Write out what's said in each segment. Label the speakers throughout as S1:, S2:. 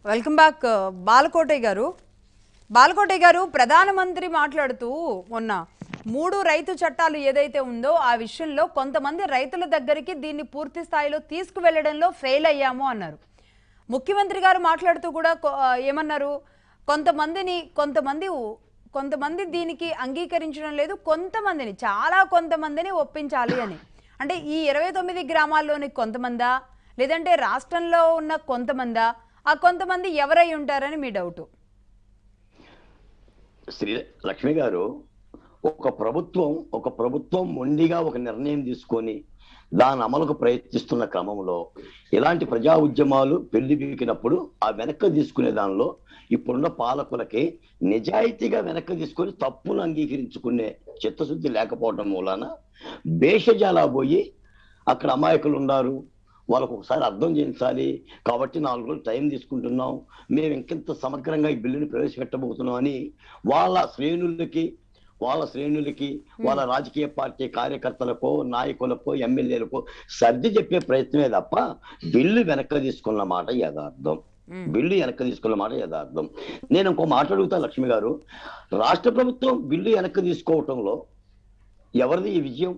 S1: Welcome back Balakotaiah గారు బాలకోటయ్య గారు ప్రధానమంత్రి మాట్లాడుతూ మొన్న మూడు రైతు చట్టాలు ఏదైతే ఉందో ఆ విషయంలో కొంతమంది రైతుల దగ్గరికి దీన్ని పూర్తి స్థాయిలో తీసుకువెళ్లడంలో ఫెయిల్ అయ్యాము అన్నారు ముఖ్యమంత్రి గారు మాట్లాడుతూ కూడా కొ- ఆ, ఏమన్నారు కొంతమందిని కొంతమంది ఉ- కొంతమంది దీనికి అంగీకరించడం లేదు కొంతమందిని చాలా కొంతమందిని ఒప్పించాలి అని అంటే ఈ ఇరవై తొమ్మిది గ్రామాల్లోని కొంతమందా లేదంటే రాష్ట్రంలో ఉన్న కొంతమందా ఆ కొంతమంది ఎవరై ఉంటారని మీ డౌట్
S2: శ్రీ లక్ష్మి గారు ఒక ప్రభుత్వం ఒక ప్రభుత్వం మొండిగా ఒక నిర్ణయం తీసుకొని దాని అమలుకు ప్రయత్నిస్తున్న క్రమంలో ఇలాంటి ప్రజా ఉద్యమాలు పెళ్లిబీకినప్పుడు ఆ వెనక్కి తీసుకునే దానిలో ఇప్పుడున్న పాలకులకి నిజాయితీగా వెనక్కి తీసుకొని తప్పును అంగీకరించుకునే చిత్తశుద్ధి లేకపోవడం మూలాన భేషజాలా పోయి అక్కడ అమాయకులు ఉన్నారు వాళ్ళకు ఒకసారి అర్థం చేయించాలి కాబట్టి నాలుగు రోజులు టైం తీసుకుంటున్నాం మేము ఇంకెంత సమగ్రంగా ఈ బిల్లుని ప్రవేశపెట్టబోతున్నాం అని వాళ్ళ శ్రేణులకి వాళ్ళ శ్రేణులకి వాళ్ళ రాజకీయ పార్టీ కార్యకర్తలకో నాయకులకో ఎమ్మెల్యేలకో సర్ది చెప్పే ప్రయత్నమే తప్ప బిల్లు వెనక్కి తీసుకున్న మాట యథార్థం
S1: మ్మ్.
S2: బిల్లు వెనక్కి తీసుకున్న మాట యథార్థం నేను ఇంకో మాట అడుగుతా లక్ష్మి గారు రాష్ట్ర ప్రభుత్వం బిల్లు వెనక్కి తీసుకోవటంలో ఎవరిది ఈ విజయం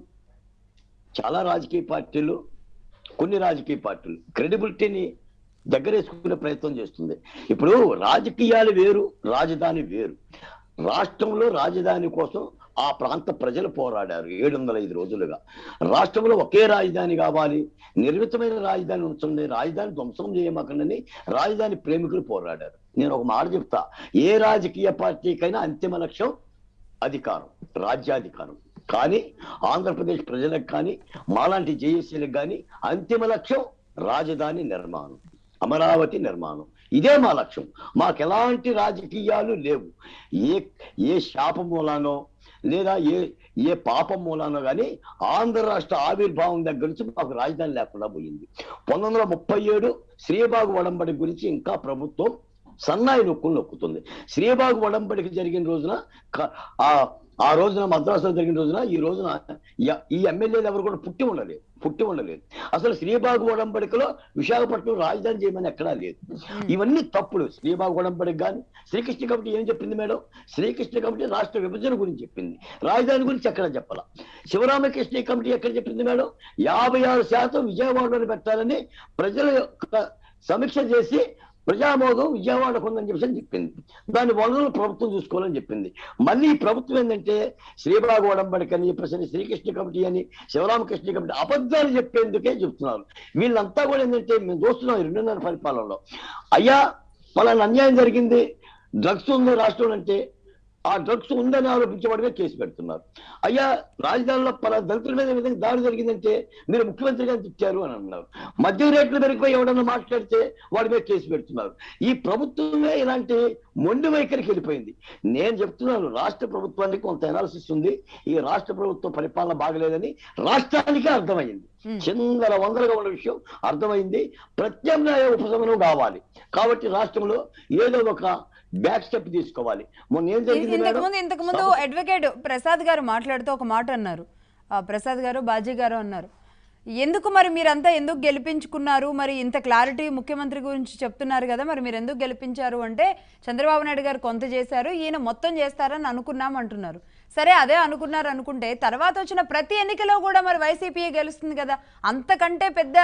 S2: చాలా రాజకీయ పార్టీలు కొన్ని రాజకీయ పార్టీలు క్రెడిబిలిటీని దగ్గరేసుకునే ప్రయత్నం చేస్తుంది ఇప్పుడు రాజకీయాలు వేరు రాజధాని వేరు రాష్ట్రంలో రాజధాని కోసం ఆ ప్రాంత ప్రజలు పోరాడారు ఏడు వందల ఐదు రోజులుగా రాష్ట్రంలో ఒకే రాజధాని కావాలి నిర్మితమైన రాజధాని ఉంచండి రాజధాని ధ్వంసం చేయమకండి రాజధాని ప్రేమికులు పోరాడారు నేను ఒక మాట చెప్తా ఏ రాజకీయ పార్టీకైనా అంతిమ లక్ష్యం అధికారం రాజ్యాధికారం కానీ ఆంధ్రప్రదేశ్ ప్రజలకు కానీ మాలాంటి జేఏసీలకు కానీ అంతిమ లక్ష్యం రాజధాని నిర్మాణం అమరావతి నిర్మాణం ఇదే మా లక్ష్యం మాకు ఎలాంటి రాజకీయాలు లేవు ఏ ఏ శాపం మూలానో లేదా ఏ ఏ పాపం మూలానో కానీ ఆంధ్ర రాష్ట్ర ఆవిర్భావం దగ్గర నుంచి మాకు రాజధాని లేకుండా పోయింది పంతొమ్మిది వందల ముప్పై ఏడు శ్రీబాగు వడంబడి గురించి ఇంకా ప్రభుత్వం సన్నాయి నొక్కులు నొక్కుతుంది శ్రీబాగు వడంబడికి జరిగిన రోజున క- ఆ ఆ రోజున మద్రాసులో జరిగిన రోజున ఈ రోజున య- ఈ ఎమ్మెల్యేలు ఎవరు కూడా పుట్టి ఉండలేదు పుట్టి ఉండలేదు అసలు శ్రీబాగు ఒడంబడికలో విశాఖపట్నం రాజధాని చేయమని ఎక్కడా లేదు ఇవన్నీ తప్పులు శ్రీబాగు ఒడంబడికి కానీ శ్రీకృష్ణ కమిటీ ఏం చెప్పింది మేడం శ్రీకృష్ణ కమిటీ రాష్ట్ర విభజన గురించి చెప్పింది రాజధాని గురించి ఎక్కడ చెప్పాల శివరామకృష్ణ కమిటీ ఎక్కడ చెప్పింది మేడం యాభై ఆరు శాతం విజయవాడలో పెట్టాలని ప్రజల యొక్క సమీక్ష చేసి ప్రజామోదం విజయవాడకు ఉందని చెప్పేసి చెప్పింది దాని వనరులు ప్రభుత్వం చూసుకోవాలని చెప్పింది మళ్ళీ ఈ ప్రభుత్వం ఏంటంటే శ్రీబాగు ఒడంబడిక అని చెప్పేసి శ్రీకృష్ణ కమిటీ అని శివరామకృష్ణ కమిటీ అబద్ధాలు చెప్పేందుకే చెప్తున్నారు వీళ్ళంతా కూడా ఏంటంటే మేము చూస్తున్నాం ఈ రెండున్నర పరిపాలనలో అయ్యా పలానా అన్యాయం జరిగింది డ్రగ్స్ ఉంది రాష్ట్రం అంటే ఆ డ్రగ్స్ ఉందని ఆరోపించేవాడిగా కేసు పెడుతున్నారు అయ్యా రాజధానిలో పలా దళితుల మీద ఈ విధంగా దాడి జరిగిందంటే మీరు ముఖ్యమంత్రి గారిని తిట్టారు అని అన్నారు మద్యం రేట్లు పెరిగిపోయి ఎవడన్నా మాట్లాడితే వాడి మీద కేసు పెడుతున్నారు ఈ ప్రభుత్వమే ఇలాంటి మొండి వైఖరికి వెళ్ళిపోయింది నేను చెప్తున్నాను రాష్ట్ర ప్రభుత్వానికి కొంత ఎనాలిసిస్ ఉంది ఈ రాష్ట్ర ప్రభుత్వ పరిపాలన బాగలేదని రాష్ట్రానికి అర్థమైంది
S1: Hmm.
S2: చిందర వందరగా ఉన్న విషయం అర్థమైంది ప్రత్యామ్నాయ ఉపశమనం కావాలి కాబట్టి రాష్ట్రంలో ఏదో ఒక బ్యాక్ స్టెప్ తీసుకోవాలి మొన్న ఏం జరిగింది
S1: ఇంతకు
S2: మేడం?
S1: ముందు ఇంతకు ముందు
S2: సభ-
S1: అడ్వకేట్ ప్రసాద్ గారు మాట్లాడుతూ ఒక మాట అన్నారు ఆ, ప్రసాద్ గారు బాజీ గారు అన్నారు ఎందుకు మరి మీరంతా ఎందుకు గెలిపించుకున్నారు మరి ఇంత క్లారిటీ ముఖ్యమంత్రి గురించి చెప్తున్నారు కదా మరి మీరు ఎందుకు గెలిపించారు అంటే చంద్రబాబు నాయుడు గారు కొంత చేశారు ఈయన మొత్తం చేస్తారని అనుకున్నాం అంటున్నారు సరే అదే అనుకున్నారు అనుకుంటే తర్వాత వచ్చిన ప్రతి ఎన్నికలో కూడా మరి వైసీపీయే గెలుస్తుంది కదా అంతకంటే పెద్ద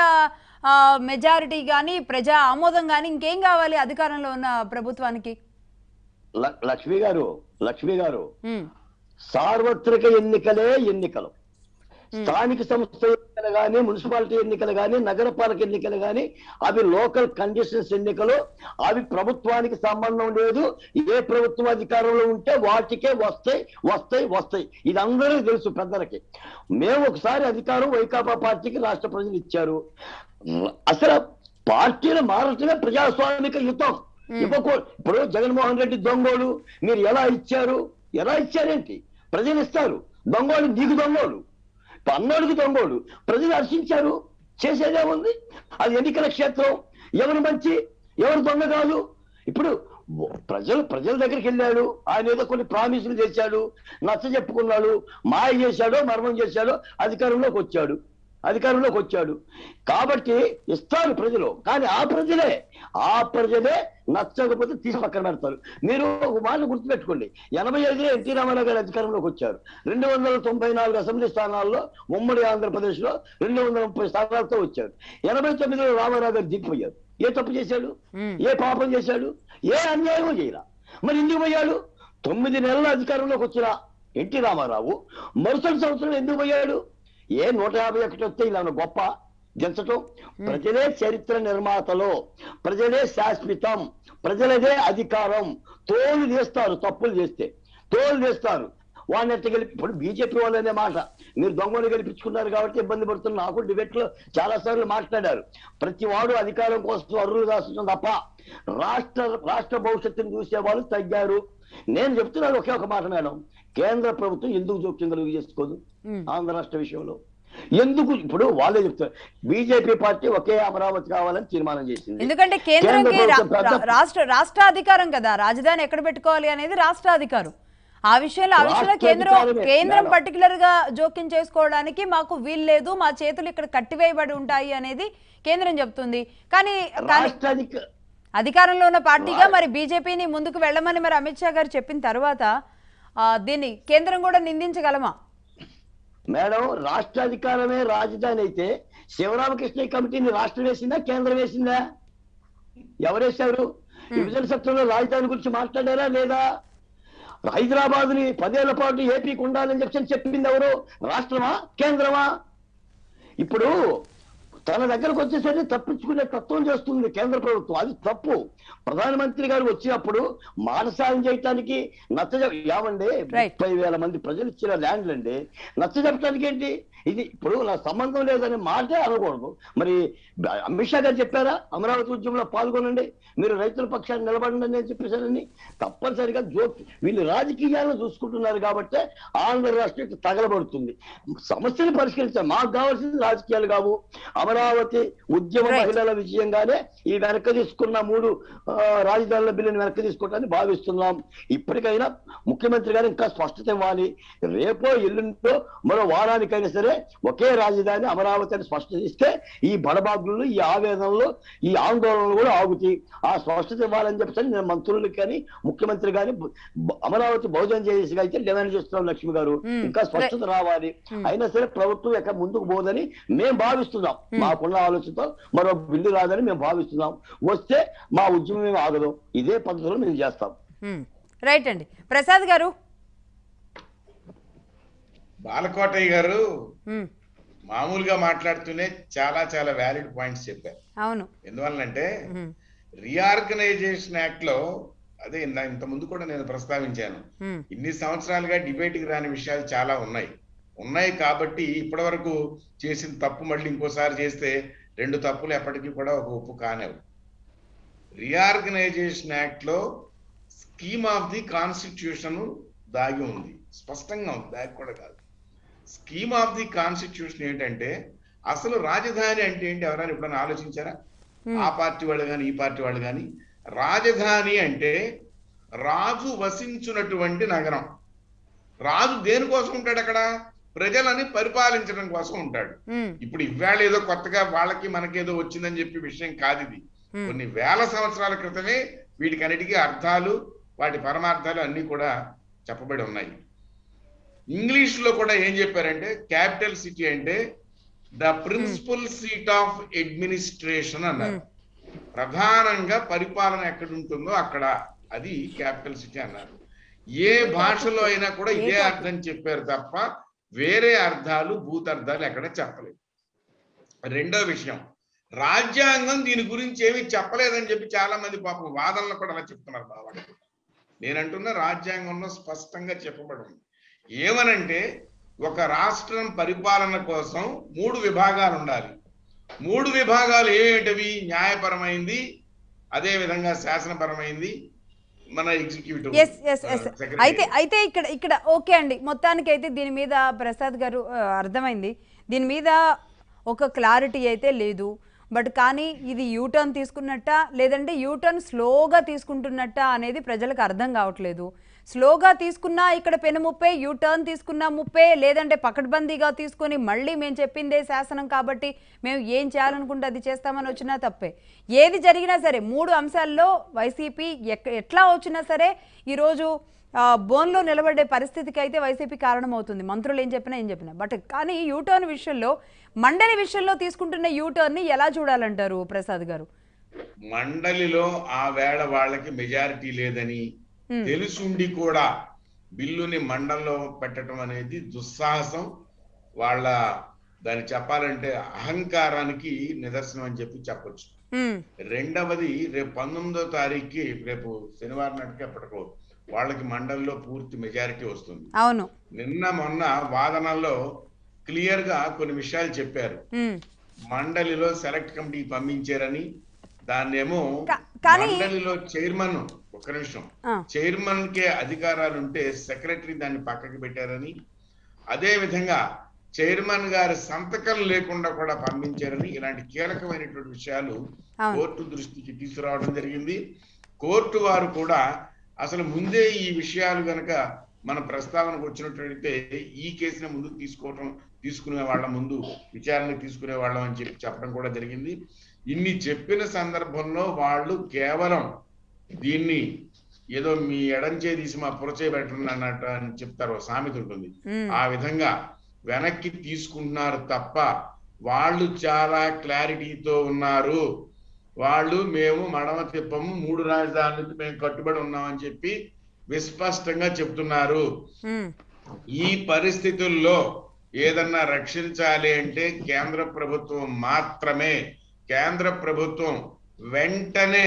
S1: మెజారిటీ కానీ ప్రజా ఆమోదం కానీ ఇంకేం కావాలి అధికారంలో ఉన్న ప్రభుత్వానికి
S2: ల- లక్ష్మి గారు లక్ష్మి గారు
S1: ఉమ్,
S2: సార్వత్రిక ఎన్నికలే ఎన్నికలు స్థానిక సంస్థ ఎన్నికలు కానీ మున్సిపాలిటీ ఎన్నికలు కానీ నగరపాలక ఎన్నికలు కానీ అవి లోకల్ కండిషన్స్ ఎన్నికలు అవి ప్రభుత్వానికి సంబంధం లేదు ఏ ప్రభుత్వం అధికారంలో ఉంటే వాటికే వస్తాయి వస్తాయి వస్తాయి ఇది అందరికీ తెలుసు పెద్దలకి మేము ఒకసారి అధికారం వైకాపా పార్టీకి రాష్ట్ర ప్రజలు ఇచ్చారు అసలు పార్టీలు మారటమే ప్రజాస్వామిక యుద్ధం ఇవ్వకూ ఇప్పుడు జగన్మోహన్ రెడ్డి దొంగోడు మీరు ఎలా ఇచ్చారు ఎలా ఇచ్చారేంటి ప్రజలు ఇస్తారు దొంగోడు నీకు దొంగోడు పన్నోడికి దొంగోడు ప్రజలు హర్షించారు చేసేదేముంది అది ఎన్నికల క్షేత్రం ఎవరు మంచి ఎవరు దొంగ కాదు ఇప్పుడు ప్రజలు ప్రజల దగ్గరికి వెళ్ళాడు ఆయన ఏదో కొన్ని ప్రామిసులు చేశాడు నచ్చ చెప్పుకున్నాడు మాయ చేశాడో మర్మం చేశాడో అధికారంలోకి వచ్చాడు అధికారంలోకి వచ్చాడు కాబట్టి ఇస్తారు ప్రజలు కానీ ఆ ప్రజలే ఆ ప్రజలే నచ్చకపోతే తీసి పక్కన పెడతారు మీరు ఒక మాట గుర్తుపెట్టుకోండి ఎనభై ఐదులో ఎన్టీ రామారావు గారు అధికారంలోకి వచ్చారు రెండు వందల తొంభై నాలుగు అసెంబ్లీ స్థానాల్లో ఉమ్మడి ఆంధ్రప్రదేశ్ లో రెండు వందల ముప్పై స్థానాలతో వచ్చారు ఎనభై తొమ్మిదిలో రామారావు గారు దిగిపోయారు ఏ తప్పు చేశాడు
S1: మ్మ్.
S2: ఏ పాపం చేశాడు ఏ అన్యాయం చేయరా మరి ఎందుకు పోయాడు తొమ్మిది నెలల అధికారంలోకి వచ్చిన ఎన్టీ రామారావు మరుసటి సంవత్సరం ఎందుకు పోయాడు ఏ నూట యాభై ఒకటి వస్తే ఇలా గొప్ప గెలిచటం ప్రజలే చరిత్ర నిర్మాతలో ప్రజలే శాశ్వతం ప్రజలదే అధికారం తోలు చేస్తారు తప్పులు చేస్తే తోలు చేస్తారు వాడిని ఎట్ట గెలిపి ఇప్పుడు బీజేపీ వాళ్ళు అనే మాట మీరు దొంగలు గెలిపించుకున్నారు కాబట్టి ఇబ్బంది పడుతున్న నాకు డిబేట్ లో చాలా సార్లు మాట్లాడారు ప్రతి వాడు అధికారం కోసం అర్రులు దాస్తుంటాం తప్ప రాష్ట్ర రాష్ట్ర భవిష్యత్తును చూసే వాళ్ళు తగ్గారు నేను చెప్తున్నాను ఒకే ఒక మాట మేడం కేంద్ర ప్రభుత్వం ఎందుకు జోక్యం కలుగు చేసుకోదు
S1: మ్మ్.
S2: ఆంధ్ర రాష్ట్ర విషయంలో ఎందుకు ఇప్పుడు వాళ్ళే చెప్తారు బీజేపీ పార్టీ ఒకే అమరావతి కావాలని తీర్మానం చేసింది
S1: ఎందుకంటే కేంద్రంకి రా-
S2: ప్రభుత్వం పెద్ద-
S1: రా- రాష్ట్ర రాష్ట్ర అధికారం కదా రాజధాని ఎక్కడ పెట్టుకోవాలి అనేది రాష్ట్ర అధికారం ఆ విషయంలో ఆ విషయంలో
S2: రాష్ట్ర
S1: కేంద్రం
S2: అధికారమే,
S1: కేంద్రం
S2: మేడం.
S1: పర్టికులర్ గా జోక్యం చేసుకోవడానికి మాకు వీల్లేదు మా చేతులు ఇక్కడ కట్టివేయబడి ఉంటాయి అనేది కేంద్రం చెప్తుంది కానీ కానీ
S2: రాష్ట్ర అధిక
S1: అధికారంలో ఉన్న పార్టీగా మరి బీజేపీని ముందుకు వెళ్ళమని మరి అమిత్ షా గారు చెప్పిన తర్వాత ఆ, దీన్ని కేంద్రం కూడా నిందించగలమా
S2: మేడం రాష్ట్ర అధికారమే రాజధాని అయితే శివరామకృష్ణ కమిటీని రాష్ట్రం వేసిందా కేంద్రం వేసిందా ఎవరేశారు విభజన చట్టంలో రాజధాని గురించి మాట్లాడారా లేదా హైదరాబాద్ ని పదేళ్ల పాటు ఏపీకి ఉండాలని చెప్పి చెప్పింది ఎవరు రాష్ట్రమా కేంద్రమా ఇప్పుడు తన దగ్గరకు వచ్చేసరికి తప్పించుకునే తత్వం చేస్తుంది కేంద్ర ప్రభుత్వం అది తప్పు ప్రధానమంత్రి గారు వచ్చినప్పుడు మానసాయం చేయటానికి నచ్చ ఏమండి
S1: Right.
S2: ముప్పై వేల మంది ప్రజలు ఇచ్చిన ల్యాండ్లు అండి నచ్చ చెప్పడానికి ఏంటి ఇది ఇప్పుడు నా సంబంధం లేదనే మాటే అనకూడదు మరి అమిత్ షా గారు చెప్పారా అమరావతి ఉద్యమంలో పాల్గొనండి మీరు రైతుల పక్షాన్ని నిలబడండి అని చెప్పేశారని తప్పనిసరిగా జోక్ వీళ్ళు రాజకీయాలను చూసుకుంటున్నారు కాబట్టి ఆంధ్ర రాష్ట్రం తగలబడుతుంది సమస్యలు పరిష్కరించాలి మాకు కావాల్సింది రాజకీయాలు కావు అమరావతి ఉద్యమ
S1: Right.
S2: మహిళల విజయంగానే ఈ వెనక్కి తీసుకున్న మూడు ఆ, రాజధానుల బిల్లుని వెనక్కి తీసుకోవటాన్ని భావిస్తున్నాం ఇప్పటికైనా ముఖ్యమంత్రి గారు ఇంకా స్పష్టత ఇవ్వాలి రేపో ఎల్లుండో మరో వారానికైనా సరే ఒకే రాజధాని అమరావతి అని స్పష్టత ఇస్తే ఈ బడబాగ్లు ఈ ఆవేదనలు ఈ ఆందోళనలు కూడా ఆగుతాయి ఆ స్పష్టత ఇవ్వాలని చెప్పి నేను మంత్రులకు కానీ ముఖ్యమంత్రి కానీ బ- అమరావతి బహుజన చేసి అయితే డిమాండ్ చేస్తున్నాం లక్ష్మి గారు
S1: Hmm.
S2: ఇంకా స్పష్టత రావాలి అయినా సరే ప్రభుత్వం ఎక్కడ ముందుకు పోదని మేము భావిస్తున్నాం మాకున్న ఆలోచనతో మరో బిల్లు రాదని మేము భావిస్తున్నాం వస్తే మా ఉద్యమం ఏమి ఆగదు ఇదే పద్ధతిలో మేము చేస్తాం
S1: మ్మ్. రైట్ అండి ప్రసాద్ గారు
S3: బాలకోటయ్య గారు
S1: మ్మ్.
S3: మామూలుగా మాట్లాడుతూనే చాలా చాలా వ్యాలిడ్ పాయింట్స్ చెప్పారు
S1: అవును
S3: ఎందువల్లంటే
S1: మ్మ్.
S3: రీఆర్గనైజేషన్ యాక్ట్ లో అదే ఇంత- ఇంత ముందు కూడా నేను ప్రస్తావించాను
S1: మ్మ్.
S3: ఇన్ని సంవత్సరాలుగా debate కి రాని విషయాలు చాలా ఉన్నాయి ఉన్నాయి కాబట్టి ఇప్పటి వరకు చేసిన తప్పు మళ్ళీ ఇంకోసారి చేస్తే రెండు తప్పులు ఎప్పటికీ కూడా ఒక ఒప్పు కానివ్వు రీఆర్గనైజేషన్ యాక్ట్ లో స్కీమ్ ఆఫ్ ది కాన్స్టిట్యూషన్ దాగి ఉంది స్పష్టంగా ఉంది దాగి కూడా కాదు స్కీమ్ ఆఫ్ ది కాన్స్టిట్యూషన్ ఏంటంటే అసలు రాజధాని అంటే ఏంటి ఎవరైనా ఎప్పుడైనా ఆలోచించారా ఆ పార్టీ వాళ్ళు కానీ ఈ పార్టీ వాళ్ళు కానీ రాజధాని అంటే రాజు వసించున్నటువంటి నగరం రాజు దేనికోసం ఉంటాడు అక్కడ ప్రజలని పరిపాలించడం కోసం ఉంటాడు
S1: మ్మ్.
S3: ఇప్పుడు ఇవాళ ఏదో కొత్తగా వాళ్ళకి మనకేదో వచ్చిందని చెప్పి విషయం కాదు ఇది
S1: Hmm.
S3: కొన్ని వేల సంవత్సరాల క్రితమే వీటికన్నిటికీ అర్థాలు వాటి పరమార్థాలు అన్ని కూడా చెప్పబడి ఉన్నాయి ఇంగ్లీష్ లో కూడా ఏం చెప్పారంటే క్యాపిటల్ సిటీ అంటే the principal seat of administration అన్నారు ప్రధానంగా పరిపాలన ఎక్కడ ఉంటుందో అక్కడ అది క్యాపిటల్ సిటీ అన్నారు ఏ భాషలో అయినా కూడా ఇదే అర్థం చెప్పారు తప్ప వేరే అర్థాలు భూతార్థాలు ఎక్కడ చెప్పలేదు రెండో విషయం రాజ్యాంగం దీని గురించి ఏమీ చెప్పలేదని చెప్పి చాలా మంది పాపం వాదనలు కూడా అలా చెప్తున్నారు బాబా నేనంటున్న రాజ్యాంగంలో స్పష్టంగా చెప్పబడి ఉంది ఏమనంటే ఒక రాష్ట్రం పరిపాలన కోసం మూడు విభాగాలు ఉండాలి మూడు విభాగాలు ఏమిటవి న్యాయపరమైంది అదే విధంగా శాసనపరమైంది మన ఎగ్జిక్యూటివ్
S1: ఎస్ ఎస్ ఎస్ అయితే అయితే ఇక్కడ ఇక్కడ ఓకే అండి మొత్తానికి అయితే దీని మీద ప్రసాద్ గారు ఆ, అర్థమైంది దీని మీద ఒక క్లారిటీ అయితే లేదు బట్ కానీ ఇది యూటర్న్ తీసుకున్నట్ట లేదంటే యూటర్న్ స్లోగా తీసుకుంటున్నట్ట అనేది ప్రజలకు అర్థం కావట్లేదు స్లోగా తీసుకున్నా ఇక్కడ పెను ముప్పే యూ టర్న్ తీసుకున్నా ముప్పే లేదంటే పకడ్బందీగా తీసుకొని మళ్ళీ మేము చెప్పిందే శాసనం కాబట్టి మేము ఏం చేయాలనుకుంటే అది చేస్తామని వచ్చినా తప్పే ఏది జరిగినా సరే మూడు అంశాల్లో వైసీపీ ఎక్క ఎట్లా వచ్చినా సరే ఈరోజు ఆ, బోన్లో నిలబడే పరిస్థితికి అయితే వైసీపీ కారణమవుతుంది మంత్రులు ఏం చెప్పినా ఏం చెప్పినా బట్ కానీ యూటర్న్ విషయంలో మండలి విషయంలో తీసుకుంటున్న యూటర్న్ని ఎలా చూడాలంటారు ప్రసాద్ గారు
S3: మండలిలో ఆ వేళ వాళ్ళకి మెజారిటీ లేదని
S1: Hmm.
S3: తెలుసుండి కూడా బిల్లుని మండలిలో పెట్టడం అనేది దుస్సాహసం వాళ్ళ దాన్ని చెప్పాలంటే అహంకారానికి నిదర్శనం అని చెప్పి చెప్పొచ్చు
S1: ఉమ్,
S3: రెండవది రేపు పంతొమ్మిదో తారీఖుకి రేపు శనివారం నాటికి అప్పటికో వాళ్ళకి మండలిలో పూర్తి మెజారిటీ వస్తుంది
S1: అవును
S3: నిన్న మొన్న వాదనల్లో క్లియర్ గా కొన్ని విషయాలు చెప్పారు
S1: ఉమ్,
S3: మండలిలో సెలెక్ట్ కమిటీ పంపించారని దాన్నేమో
S1: కా- కానీ-
S3: మండలిలో చైర్మన్ ఒక్క నిమిషం
S1: ఆ,
S3: చైర్మన్ కే అధికారాలు ఉంటే సెక్రటరీ దాన్ని పక్కకి పెట్టారని అదే విధంగా చైర్మన్ గారి సంతకం లేకుండా కూడా పంపించారని ఇలాంటి కీలకమైనటువంటి విషయాలు
S1: అవును
S3: కోర్టు దృష్టికి తీసుకురావడం జరిగింది కోర్టు వారు కూడా అసలు ముందే ఈ విషయాలు గనక మన ప్రస్తావనకు వచ్చినట్లయితే ఈ కేసుని ముందుకు తీసుకోవటం తీసుకునే వాళ్ళ ముందు విచారణ తీసుకునే వాళ్ళం అని చెప్పి చెప్పడం కూడా జరిగింది ఇన్ని చెప్పిన సందర్భంలో వాళ్ళు కేవలం దీన్ని ఏదో మీ ఎడంచే తీసి మా పురచే పెట్టండి అన్నట్టు అని చెప్తారు ఓ సామెత ఉంటుంది
S1: ఉమ్,
S3: ఆ విధంగా వెనక్కి తీసుకుంటున్నారు తప్ప వాళ్ళు చాలా క్లారిటీతో ఉన్నారు వాళ్ళు మేము మడమ తిప్పము మూడు రాజధానులకు మేము కట్టుబడి ఉన్నామని చెప్పి విస్పష్టంగా చెప్తున్నారు
S1: ఉమ్,
S3: ఈ పరిస్థితుల్లో ఏదన్నా రక్షించాలి అంటే కేంద్ర ప్రభుత్వం మాత్రమే కేంద్ర ప్రభుత్వం వెంటనే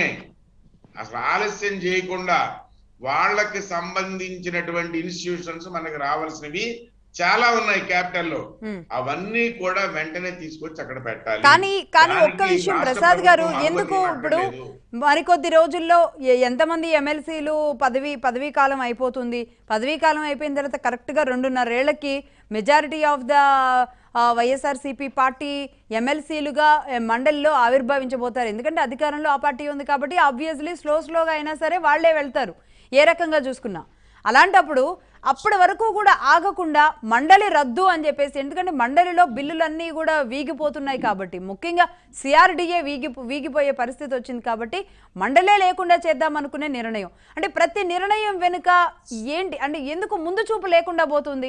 S3: అసలు ఆలస్యం చేయకుండా వాళ్ళకి సంబంధించినటువంటి ఇన్స్టిట్యూషన్స్ మనకి రావాల్సినవి చాలా ఉన్నాయి క్యాపిటల్ లో
S1: ఉమ్.
S3: అవన్నీ కూడా వెంటనే తీసుకొచ్చి అక్కడ పెట్టాలి
S1: కానీ కానీ ఒక్క
S3: దానికి
S1: విషయం
S3: రాష్ట్ర
S1: ప్రసాద్ గారు
S3: ప్రభుత్వం
S1: ఎందుకు
S3: అనుమతి
S1: ఇప్పుడు
S3: ఇవ్వట్లేదు.
S1: మరికొద్ది రోజుల్లో ఎ- ఎంతమంది ఎమ్మెల్సీలు పదవి పదవీ కాలం అయిపోతుంది పదవీ కాలం అయిపోయిన తర్వాత కరెక్ట్గా రెండున్నరేళ్లకి majority of the YSRCP party ఎమ్మెల్సీలుగా మండలిలో ఆవిర్భవించబోతారు ఎందుకంటే అధికారంలో ఆ పార్టీ ఉంది కాబట్టి ఆబ్వియస్లీ స్లో స్లోగా అయినా సరే వాళ్ళే వెళ్తారు ఏ రకంగా చూసుకున్నా అలాంటప్పుడు అప్పటి వరకు కూడా ఆగకుండా మండలి రద్దు అని చెప్పేసి ఎందుకంటే మండలిలో బిల్లులన్నీ కూడా వీగిపోతున్నాయి కాబట్టి ముఖ్యంగా సిఆర్డిఏ వీగి వీగిపోయే పరిస్థితి వచ్చింది కాబట్టి మండలే లేకుండా చేద్దాం అనుకునే నిర్ణయం అంటే ప్రతి నిర్ణయం వెనుక ఏంటి అంటే ఎందుకు ముందు చూపు లేకుండా పోతుంది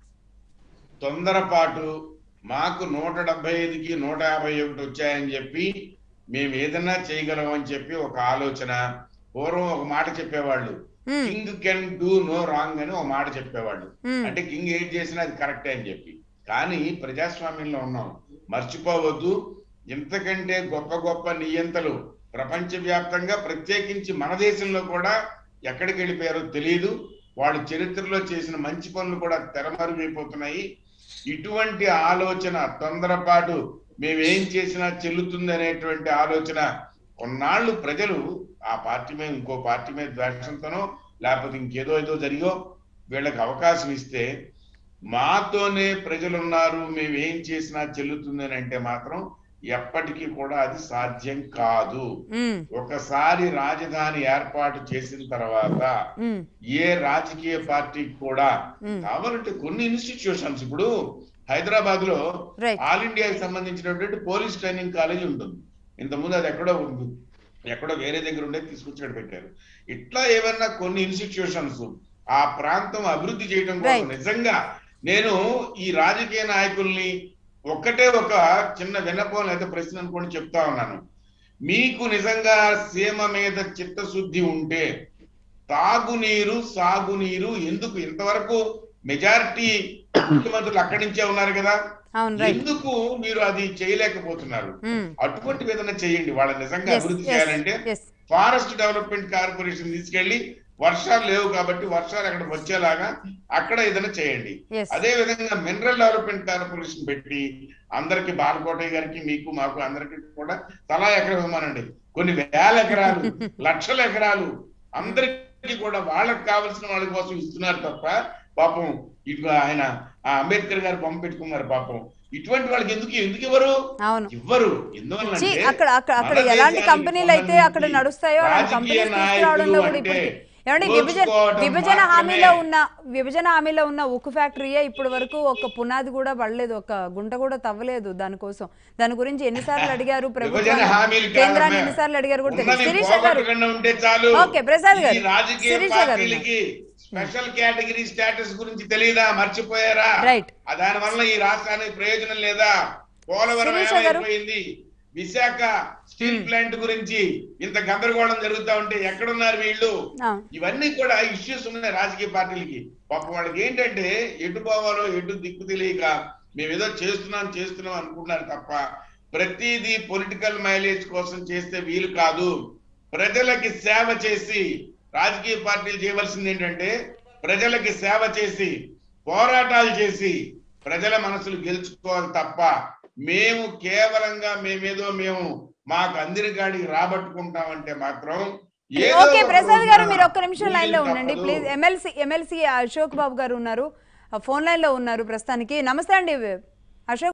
S3: తొందరపాటు మాకు నూట డెబ్బై ఐదుకి నూట యాభై ఒకటి వచ్చాయని చెప్పి మేము ఏదన్నా చేయగలం అని చెప్పి ఒక ఆలోచన పూర్వం ఒక మాట చెప్పేవాళ్ళు
S1: మ్మ్.
S3: King can do no wrong అని ఒక మాట చెప్పేవాళ్ళు
S1: మ్మ్.
S3: అంటే కింగ్ ఏం చేసినా అది కరెక్టే అని చెప్పి కానీ ప్రజాస్వామ్యంలో ఉన్నాం మర్చిపోవద్దు ఇంతకంటే గొప్ప గొప్ప నియంతలు ప్రపంచవ్యాప్తంగా ప్రత్యేకించి మన దేశంలో కూడా ఎక్కడికి వెళ్ళిపోయారో తెలియదు వాళ్ళు చరిత్రలో చేసిన మంచి పనులు కూడా తెరమరుగైపోతున్నాయి ఇటువంటి ఆలోచన తొందరపాటు మేమేం చేసినా చెల్లుతుంది అనేటువంటి ఆలోచన కొన్నాళ్ళు ప్రజలు ఆ పార్టీ మీద ఇంకో పార్టీ మీద ద్వేషంతోనో లేకపోతే ఇంకేదో ఏదో జరిగో వీళ్ళకి అవకాశం ఇస్తే మాతోనే ప్రజలు ఉన్నారు మేము ఏం చేసినా చెల్లుతుంది అని అంటే మాత్రం ఎప్పటికీ కూడా అది సాధ్యం కాదు
S1: మ్మ్.
S3: ఒకసారి రాజధాని ఏర్పాటు చేసిన తర్వాత
S1: మ్మ్.
S3: ఏ రాజకీయ పార్టీకి కూడా
S1: మ్మ్.
S3: కావాలంటే కొన్ని ఇన్స్టిట్యూషన్స్ ఇప్పుడు హైదరాబాద్ లో
S1: రైట్
S3: ఆల్ ఇండియాకి సంబంధించినటువంటి పోలీస్ ట్రైనింగ్ కాలేజ్ ఉంటుంది ఇంతకుముందు అది ఎక్కడో ఉంది ఎక్కడో వేరే దగ్గర ఉండే తీసుకొచ్చి ఇక్కడ పెట్టారు ఇట్లా ఏమన్నా కొన్ని ఇన్స్టిట్యూషన్స్ ఆ ప్రాంతం అభివృద్ధి చేయడం కోసం
S1: Right.
S3: నిజంగా నేను ఈ రాజకీయ నాయకుల్ని ఒక్కటే ఒక చిన్న విన్నపం లేదా ప్రశ్న అనుకోని చెప్తా ఉన్నాను మీకు నిజంగా సీమ మీద చిత్తశుద్ధి ఉంటే తాగునీరు సాగునీరు ఎందుకు ఇంతవరకు మెజారిటీ ముఖ్యమంత్రులు అక్కడి నుంచే ఉన్నారు కదా
S1: అవును రైట్
S3: ఎందుకు మీరు అది చేయలేకపోతున్నారు
S1: మ్మ్.
S3: అటువంటి ఏదైనా చేయండి వాళ్ళ నిజంగా
S1: Yes,
S3: అభివృద్ధి
S1: yes,
S3: చేయాలంటే
S1: yes.
S3: ఫారెస్ట్ డెవలప్మెంట్ కార్పొరేషన్ తీసుకెళ్లి వర్షాలు లేవు కాబట్టి వర్షాలు అక్కడ వచ్చేలాగా అక్కడ ఏదైనా చేయండి
S1: Yes.
S3: అదే విధంగా మినరల్ డెవలప్మెంట్ కార్పొరేషన్ పెట్టి అందరికి బాలకోటయ్య గారికి మీకు మాకు అందరికి కూడా తలా ఎకరం ఇవ్వమనండి కొన్ని వేల ఎకరాలు లక్షల ఎకరాలు అందరికి కూడా వాళ్ళకి కావలసిన వాళ్ళ కోసం ఇస్తున్నారు తప్ప పాపం ఇటు ఆయన ఆ అంబేద్కర్ గారు బొమ్మ పెట్టుకున్నారు పాపం ఇటువంటి వాళ్ళకి ఎందుకు ఎందుకు ఇవ్వరు
S1: అవును
S3: ఇవ్వరు
S1: చి,
S3: ఎందువల్లంటే
S1: అక్కడ అక్కడ అక్కడ
S3: మన
S1: ఎలాంటి
S3: దేశానికి
S1: కంపెనీలు అయితే అక్కడ
S3: సంబంధించి
S1: నడుస్తాయో అలాంటి
S3: రాజకీయ
S1: కంపెనీస్ తీసుకురావడంలో కూడా
S3: నాయకులు
S1: ఇప్పటికి
S3: అంటే
S1: ఏమండి విభజన
S3: దోచుకోవడం
S1: విభజన
S3: మాత్రమే.
S1: హామీలో ఉన్న విభజన హామీలో ఉన్న ఉక్కు ఫ్యాక్టరీయే ఇప్పటి వరకు ఒక పునాది కూడా పడలేదు ఒక గుంట కూడా తవ్వలేదు దానికోసం దాని గురించి ఎన్నిసార్లు అడిగారు
S3: విభజన
S1: ప్రభుత్వాన్ని
S3: హామీలు
S1: కేంద్రాన్ని
S3: కాదమ్మా.
S1: ఎన్నిసార్లు అడిగారు కూడా తెలియదు
S3: ఉన్నవి
S1: శిరీష గారు
S3: పోగొట్టకుండా ఉంటే చాలు
S1: ఓకే, ప్రసాద్ గారు.
S3: ఈ రాజకీయ
S1: శిరీష గారు
S3: పార్టీలకి స్పెషల్ కేటగిరీ స్టేటస్ గురించి తెలియదా మర్చిపోయారా
S1: రైట్.
S3: ఆ దాని వల్ల ఈ రాష్ట్రానికి ప్రయోజనం లేదా పోలవరం
S1: శిరీష గారు.
S3: ఏమైపోయింది విశాఖ స్టీల్ ప్లాంట్ గురించి ఇంత గందరగోళం జరుగుతా ఉంటే ఎక్కడున్నారు వీళ్ళు
S1: ఆ,
S3: ఇవన్నీ కూడా ఇష్యూస్ ఉన్నాయి రాజకీయ పార్టీలకి పాప వాళ్ళకి ఏంటంటే ఎటు పోవాలో ఎటు దిక్కు తెలియక మేము ఏదో చేస్తున్నాం చేస్తున్నాం అనుకుంటున్నారు తప్ప ప్రతిదీ పొలిటికల్ మైలేజ్ కోసం చేస్తే వీలు కాదు ప్రజలకి సేవ చేసి రాజకీయ పార్టీలు చేయవలసింది ఏంటంటే ప్రజలకి సేవ చేసి పోరాటాలు చేసి ప్రజల మనసులు గెలుచుకోవాలి తప్ప మేము కేవలంగా మేమేదో మేము మాకు అందరికాడికి రాబట్టుకుంటామంటే మాత్రం ఏదో
S1: ఓకే
S3: ఒక
S1: ప్రసాద్ గారు
S3: రోజున
S1: మీరు ఒక్క నిమిషం లైన్ లో
S3: వీలు
S1: ఉండండి
S3: తప్పదు.
S1: Please MLC MLC Ashok Babu గారు ఉన్నారు ఫోన్ లైన్ లో ఉన్నారు ప్రస్తుతానికి నమస్తే అండి అశోక్